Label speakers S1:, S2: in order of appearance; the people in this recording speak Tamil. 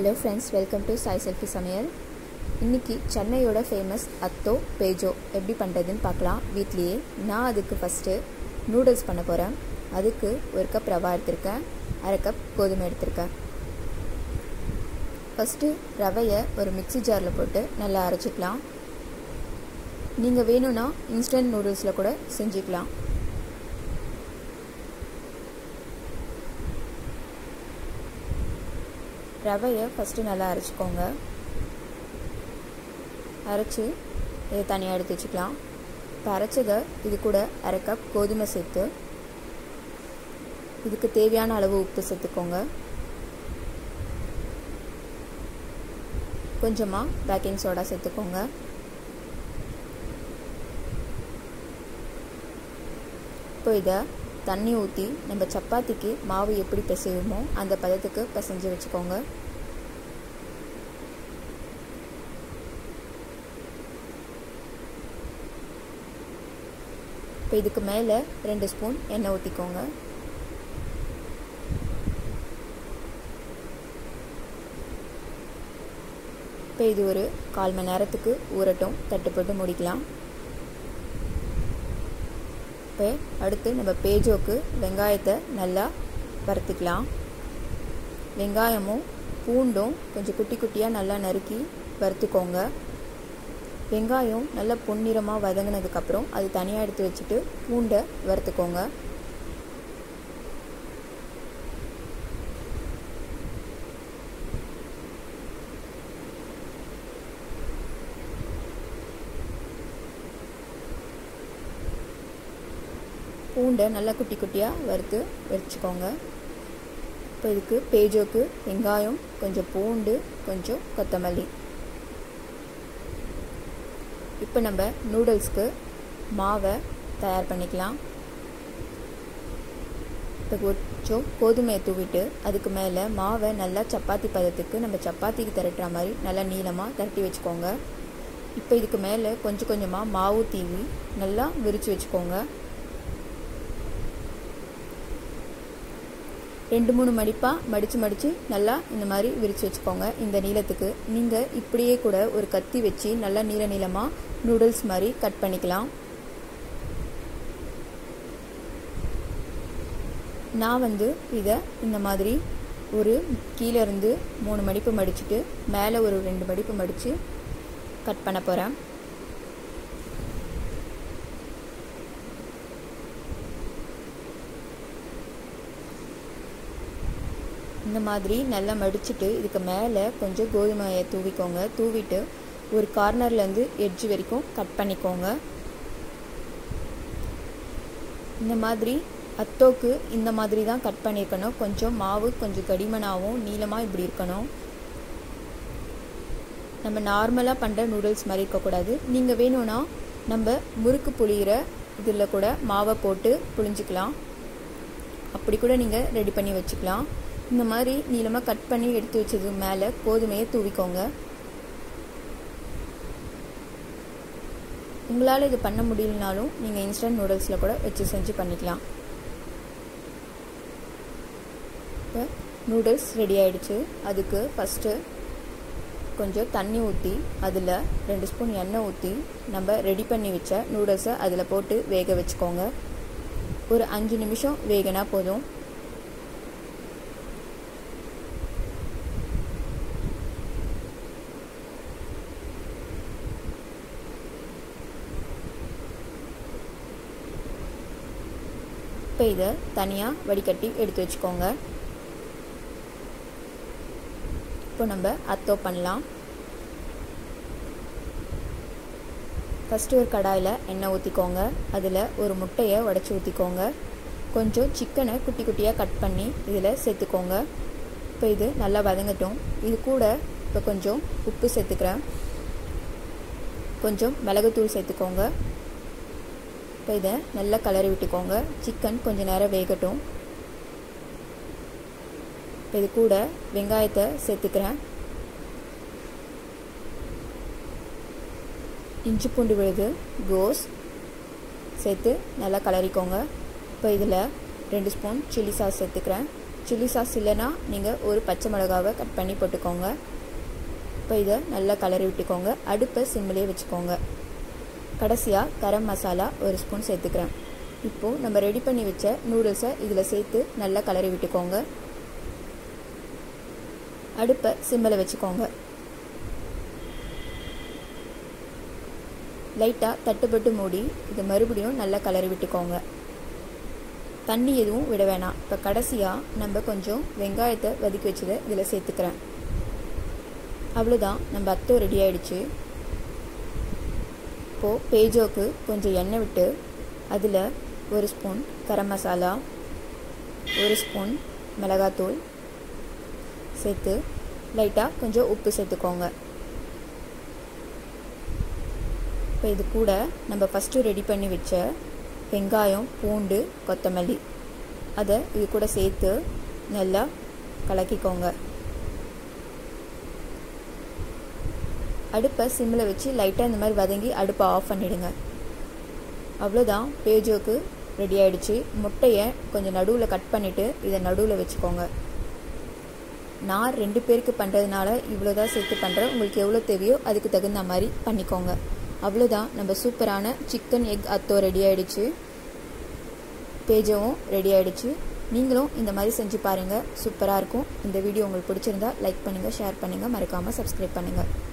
S1: hello friends welcome to Sai selfie சமையல் இன்றைக்கி சென்னையோட ஃபேமஸ் அத்தோ பேஜோ எப்படி பண்ணுறதுன்னு பார்க்கலாம் வீட்லேயே நான் அதுக்கு ஃபஸ்ட்டு நூடுல்ஸ் பண்ண போகிறேன் அதுக்கு ஒரு கப் ரவா எடுத்திருக்கேன் அரை கப் கோதுமை எடுத்திருக்கேன் ஃபஸ்ட்டு ரவையை ஒரு மிக்சி ஜாரில் போட்டு நல்லா அரைச்சிக்கலாம் நீங்கள் வேணும்னா இன்ஸ்டன்ட் நூடுல்ஸில் கூட செஞ்சுக்கலாம் ரவையை ஃபஸ்ட்டு நல்லா அரைச்சிக்கோங்க அரைச்சி இதை தனியாக எடுத்து வச்சுக்கலாம் இப்போ அரைச்சதை இது கூட அரை கப் கோதுமை சேர்த்து இதுக்கு தேவையான அளவு உப்பு சேர்த்துக்கோங்க கொஞ்சமாக பேக்கிங் சோடா சேர்த்துக்கோங்க இப்போ இதை தண்ணி ஊற்றி நம்ம சப்பாத்திக்கு மாவு எப்படி பிசையுமோ அந்த பதத்துக்கு பிசைஞ்சு வச்சுக்கோங்க இப்போ இதுக்கு மேலே ரெண்டு ஸ்பூன் எண்ணெய் ஊற்றிக்கோங்க இப்போ இது ஒரு கால் மணி நேரத்துக்கு ஊறட்டும் தட்டு போட்டு முடிக்கலாம் இப்போ அடுத்து நம்ம பேஜோக்கு வெங்காயத்தை நல்லா வறுத்துக்கலாம் வெங்காயமும் பூண்டும் கொஞ்சம் குட்டி குட்டியாக நல்லா நறுக்கி வறுத்துக்கோங்க வெங்காயம் நல்லா பொன்னிறமாக வதங்கினதுக்கப்புறம் அது தனியாக எடுத்து வச்சுட்டு பூண்டை வறுத்துக்கோங்க பூண்டை நல்லா குட்டி குட்டியாக வறுத்து வச்சுக்கோங்க இப்போ இதுக்கு பேஜோக்கு வெங்காயம் கொஞ்சம் பூண்டு கொஞ்சம் கொத்தமல்லி இப்போ நம்ம நூடுல்ஸ்க்கு மாவை தயார் பண்ணிக்கலாம் இப்போ கொஞ்சம் கோதுமையை தூவிட்டு அதுக்கு மேலே மாவை நல்லா சப்பாத்தி பதத்துக்கு நம்ம சப்பாத்திக்கு திரட்டுற மாதிரி நல்லா நீளமாக திரட்டி வச்சுக்கோங்க இப்போ இதுக்கு மேலே கொஞ்சம் கொஞ்சமாக மாவு தீவி நல்லா விரித்து வச்சுக்கோங்க ரெண்டு மூணு மடிப்பாக மடித்து மடித்து நல்லா இந்த மாதிரி விரித்து வச்சுக்கோங்க இந்த நீளத்துக்கு நீங்கள் இப்படியே கூட ஒரு கத்தி வச்சு நல்லா நீள நீளமாக நூடுல்ஸ் மாதிரி கட் பண்ணிக்கலாம் நான் வந்து இதை இந்த மாதிரி ஒரு கீழே இருந்து மூணு மடிப்பு மடிச்சுட்டு மேலே ஒரு ரெண்டு மடிப்பு மடித்து கட் பண்ண போகிறேன் இந்த மாதிரி நல்லா மடிச்சுட்டு இதுக்கு மேலே கொஞ்சம் கோதுமையை தூவிக்கோங்க தூவிட்டு ஒரு கார்னர்லேருந்து எட்ஜ் வரைக்கும் கட் பண்ணிக்கோங்க இந்த மாதிரி அத்தோக்கு இந்த மாதிரி தான் கட் பண்ணியிருக்கணும் கொஞ்சம் மாவு கொஞ்சம் கடிமனாகவும் நீளமாக இப்படி இருக்கணும் நம்ம நார்மலாக பண்ணுற நூடுல்ஸ் மாதிரி இருக்கக்கூடாது நீங்கள் வேணும்னா நம்ம முறுக்கு புளிகிற இதில் கூட மாவை போட்டு புளிஞ்சிக்கலாம் அப்படி கூட நீங்கள் ரெடி பண்ணி வச்சுக்கலாம் இந்த மாதிரி நீளமாக கட் பண்ணி எடுத்து வச்சது மேலே கோதுமையை தூவிக்கோங்க உங்களால் இது பண்ண முடியலனாலும் நீங்கள் இன்ஸ்டன்ட் நூடுல்ஸில் கூட வச்சு செஞ்சு பண்ணிக்கலாம் இப்போ நூடுல்ஸ் ரெடி ஆகிடுச்சு அதுக்கு ஃபஸ்ட்டு கொஞ்சம் தண்ணி ஊற்றி அதில் ரெண்டு ஸ்பூன் எண்ணெய் ஊற்றி நம்ம ரெடி பண்ணி வச்ச நூடுல்ஸை அதில் போட்டு வேக வச்சுக்கோங்க ஒரு அஞ்சு நிமிஷம் வேகனா போதும் இப்போ இதை தனியாக வடிகட்டி எடுத்து வச்சுக்கோங்க இப்போ நம்ம அத்தோ பண்ணலாம் ஃபஸ்ட்டு ஒரு கடாயில் எண்ணெய் ஊற்றிக்கோங்க அதில் ஒரு முட்டையை உடச்சி ஊற்றிக்கோங்க கொஞ்சம் சிக்கனை குட்டி குட்டியாக கட் பண்ணி இதில் சேர்த்துக்கோங்க இப்போ இது நல்லா வதங்கட்டும் இது கூட இப்போ கொஞ்சம் உப்பு சேர்த்துக்கிறேன் கொஞ்சம் மிளகுத்தூள் சேர்த்துக்கோங்க இப்போ இதை நல்லா கலரி விட்டுக்கோங்க சிக்கன் கொஞ்சம் நேரம் வேகட்டும் இப்போ இது கூட வெங்காயத்தை சேர்த்துக்கிறேன் இஞ்சி பூண்டு விழுது கோஸ் சேர்த்து நல்லா கலரிக்கோங்க இப்போ இதில் ரெண்டு ஸ்பூன் சில்லி சாஸ் சேர்த்துக்கிறேன் சில்லி சாஸ் இல்லைன்னா நீங்கள் ஒரு பச்சை மிளகாவை கட் பண்ணி போட்டுக்கோங்க இப்போ இதை நல்லா கலரி விட்டுக்கோங்க அடுப்பை சிம்மிலே வச்சுக்கோங்க கடைசியாக கரம் மசாலா ஒரு ஸ்பூன் சேர்த்துக்கிறேன் இப்போது நம்ம ரெடி பண்ணி வச்ச நூடுல்ஸை இதில் சேர்த்து நல்லா கலரி விட்டுக்கோங்க அடுப்பை சிம்மில் வச்சுக்கோங்க லைட்டாக தட்டுப்பட்டு மூடி இதை மறுபடியும் நல்லா கலரி விட்டுக்கோங்க தண்ணி எதுவும் விட வேணாம் இப்போ கடைசியாக நம்ம கொஞ்சம் வெங்காயத்தை வதக்கி வச்சதை இதில் சேர்த்துக்கிறேன் அவ்வளோதான் நம்ம அத்தோ ரெடி ஆயிடுச்சு இப்போது பேஜோக்கு கொஞ்சம் எண்ணெய் விட்டு அதில் ஒரு ஸ்பூன் கரம் மசாலா ஒரு ஸ்பூன் மிளகாத்தூள் சேர்த்து லைட்டாக கொஞ்சம் உப்பு சேர்த்துக்கோங்க இப்போ இது கூட நம்ம ஃபஸ்ட்டு ரெடி பண்ணி வச்ச வெங்காயம் பூண்டு கொத்தமல்லி அதை இது கூட சேர்த்து நல்லா கலக்கிக்கோங்க அடுப்பை சிம்மில் வச்சு லைட்டாக இந்த மாதிரி வதங்கி அடுப்பை ஆஃப் பண்ணிவிடுங்க அவ்வளோதான் பேஜோக்கு ரெடி ஆகிடுச்சு முட்டையை கொஞ்சம் நடுவில் கட் பண்ணிவிட்டு இதை நடுவில் வச்சுக்கோங்க நான் ரெண்டு பேருக்கு பண்ணுறதுனால இவ்வளோ தான் சேர்த்து பண்ணுறேன் உங்களுக்கு எவ்வளோ தேவையோ அதுக்கு தகுந்த மாதிரி பண்ணிக்கோங்க அவ்வளோதான் நம்ம சூப்பரான சிக்கன் எக் அத்தோ ரெடி ஆகிடுச்சு பேஜவும் ரெடி ஆகிடுச்சு நீங்களும் இந்த மாதிரி செஞ்சு பாருங்கள் சூப்பராக இருக்கும் இந்த வீடியோ உங்களுக்கு பிடிச்சிருந்தா லைக் பண்ணுங்கள் ஷேர் பண்ணுங்கள் மறக்காமல் சப்ஸ்கிரைப் பண்ணுங்கள்